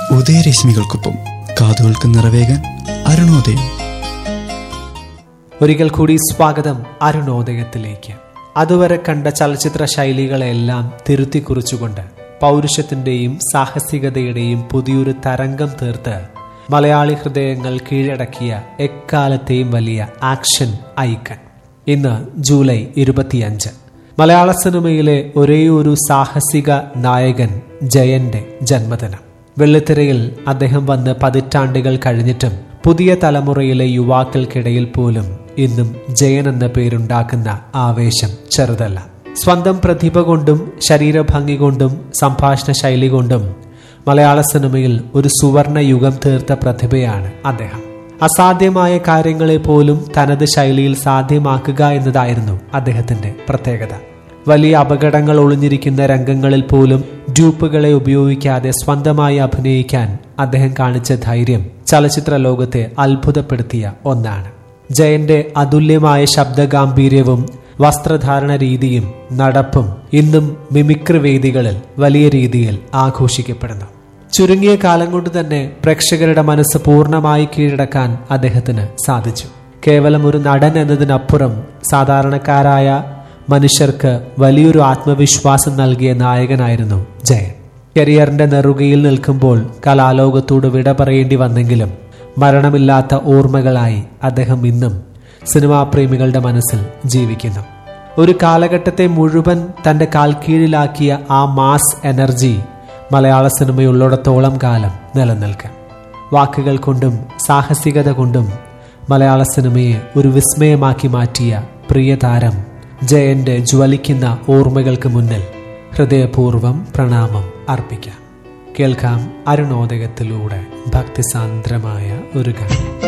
ഉദയരശ്മികൾക്കൊപ്പം കാതുകൾക്ക് നിറവേകാൻ അരുണോദയം ഒരിക്കൽ കൂടി സ്വാഗതം അരുണോദയത്തിലേക്ക് അതുവരെ കണ്ട ചലച്ചിത്ര ശൈലികളെല്ലാം തിരുത്തി കുറിച്ചുകൊണ്ട് പൗരുഷത്തിന്റെയും സാഹസികതയുടെയും പുതിയൊരു തരംഗം തീർത്ത് മലയാളി ഹൃദയങ്ങൾ കീഴടക്കിയ എക്കാലത്തെയും വലിയ ആക്ഷൻ ഐക്കൺ ഇന്ന് ജൂലൈ ഇരുപത്തിയഞ്ച് മലയാള സിനിമയിലെ ഒരേയൊരു സാഹസിക നായകൻ ജയന്റെ ജന്മദിനം വെള്ളിത്തിരയിൽ അദ്ദേഹം വന്ന് പതിറ്റാണ്ടുകൾ കഴിഞ്ഞിട്ടും പുതിയ തലമുറയിലെ യുവാക്കൾക്കിടയിൽ പോലും ഇന്നും ജയൻ എന്ന പേരുണ്ടാക്കുന്ന ആവേശം ചെറുതല്ല സ്വന്തം പ്രതിഭ കൊണ്ടും ശരീരഭംഗി കൊണ്ടും സംഭാഷണ ശൈലി കൊണ്ടും മലയാള സിനിമയിൽ ഒരു സുവർണ യുഗം തീർത്ത പ്രതിഭയാണ് അദ്ദേഹം അസാധ്യമായ കാര്യങ്ങളെ പോലും തനത് ശൈലിയിൽ സാധ്യമാക്കുക എന്നതായിരുന്നു അദ്ദേഹത്തിന്റെ പ്രത്യേകത വലിയ അപകടങ്ങൾ ഒളിഞ്ഞിരിക്കുന്ന രംഗങ്ങളിൽ പോലും ഡ്യൂപ്പുകളെ ഉപയോഗിക്കാതെ സ്വന്തമായി അഭിനയിക്കാൻ അദ്ദേഹം കാണിച്ച ധൈര്യം ചലച്ചിത്ര ലോകത്തെ അത്ഭുതപ്പെടുത്തിയ ഒന്നാണ് ജയന്റെ അതുല്യമായ ശബ്ദഗാംഭീര്യവും വസ്ത്രധാരണ രീതിയും നടപ്പും ഇന്നും മിമിക്രി വേദികളിൽ വലിയ രീതിയിൽ ആഘോഷിക്കപ്പെടുന്നു ചുരുങ്ങിയ കാലം കൊണ്ട് തന്നെ പ്രേക്ഷകരുടെ മനസ്സ് പൂർണ്ണമായി കീഴടക്കാൻ അദ്ദേഹത്തിന് സാധിച്ചു കേവലം ഒരു നടൻ എന്നതിനപ്പുറം സാധാരണക്കാരായ മനുഷ്യർക്ക് വലിയൊരു ആത്മവിശ്വാസം നൽകിയ നായകനായിരുന്നു ജയൻ കരിയറിന്റെ നെറുകയിൽ നിൽക്കുമ്പോൾ കലാലോകത്തോട് വിട പറയേണ്ടി വന്നെങ്കിലും മരണമില്ലാത്ത ഓർമ്മകളായി അദ്ദേഹം ഇന്നും സിനിമാ പ്രേമികളുടെ മനസ്സിൽ ജീവിക്കുന്നു ഒരു കാലഘട്ടത്തെ മുഴുവൻ തന്റെ കാൽക്കീഴിലാക്കിയ ആ മാസ് എനർജി മലയാള സിനിമയുള്ളിടത്തോളം കാലം നിലനിൽക്കും വാക്കുകൾ കൊണ്ടും സാഹസികത കൊണ്ടും മലയാള സിനിമയെ ഒരു വിസ്മയമാക്കി മാറ്റിയ പ്രിയതാരം ജയന്റെ ജ്വലിക്കുന്ന ഓർമ്മകൾക്ക് മുന്നിൽ ഹൃദയപൂർവ്വം പ്രണാമം അർപ്പിക്കാം കേൾക്കാം അരുണോദയത്തിലൂടെ ഭക്തിസാന്ദ്രമായ ഒരു ഗാനം